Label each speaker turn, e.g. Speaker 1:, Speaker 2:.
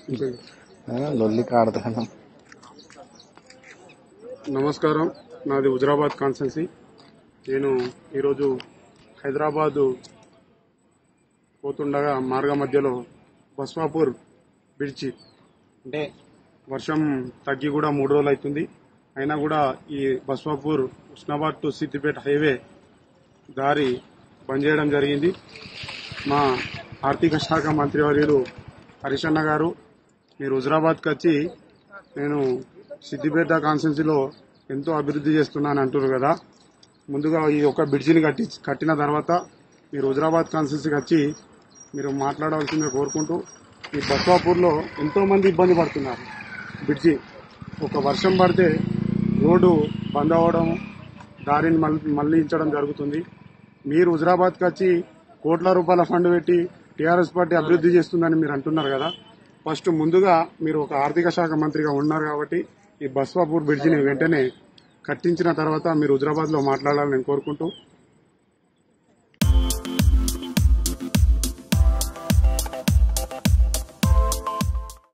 Speaker 1: లొల్లి కాడతాను
Speaker 2: నమస్కారం నాది హుజరాబాద్ కాన్స్టెన్సీ నేను ఈరోజు హైదరాబాదు పోతుండగా మార్గ మధ్యలో బస్వాపూర్ బ్రిడ్జి అంటే వర్షం తగ్గి కూడా మూడు రోజులు అవుతుంది అయినా కూడా ఈ బస్వాపూర్ ఉస్నాబాద్ టు సిద్దిపేట హైవే దారి బంద్ చేయడం జరిగింది మా ఆర్థిక శాఖ మంత్రివర్యులు హరిశన్న గారు మీరు హుజరాబాద్కి వచ్చి నేను సిద్దిపేట కాన్స్టెన్సీలో ఎంతో అభివృద్ధి చేస్తున్నాను అంటున్నారు కదా ముందుగా ఈ ఒక బ్రిడ్జిని కట్టి కట్టిన తర్వాత మీరు హుజరాబాద్ కాన్స్టెన్సీకి వచ్చి మీరు మాట్లాడవలసిందిగా కోరుకుంటూ ఈ బస్వాపూర్లో ఎంతో మంది ఇబ్బంది పడుతున్నారు బ్రిడ్జి ఒక వర్షం పడితే రోడ్డు బంద్ అవ్వడం దారిని మళ్ళీ మళ్లించడం జరుగుతుంది మీరు హుజరాబాద్కి వచ్చి కోట్ల రూపాయల ఫండ్ పెట్టి టీఆర్ఎస్ పార్టీ అభివృద్ధి చేస్తుందని మీరు అంటున్నారు కదా ఫస్ట్ ముందుగా మీరు ఒక ఆర్థిక శాఖ మంత్రిగా ఉన్నారు కాబట్టి ఈ బస్వాపూర్ బ్రిడ్జిని వెంటనే కట్టించిన తర్వాత మీరు హుజరాబాద్ లో మాట్లాడాలని నేను కోరుకుంటూ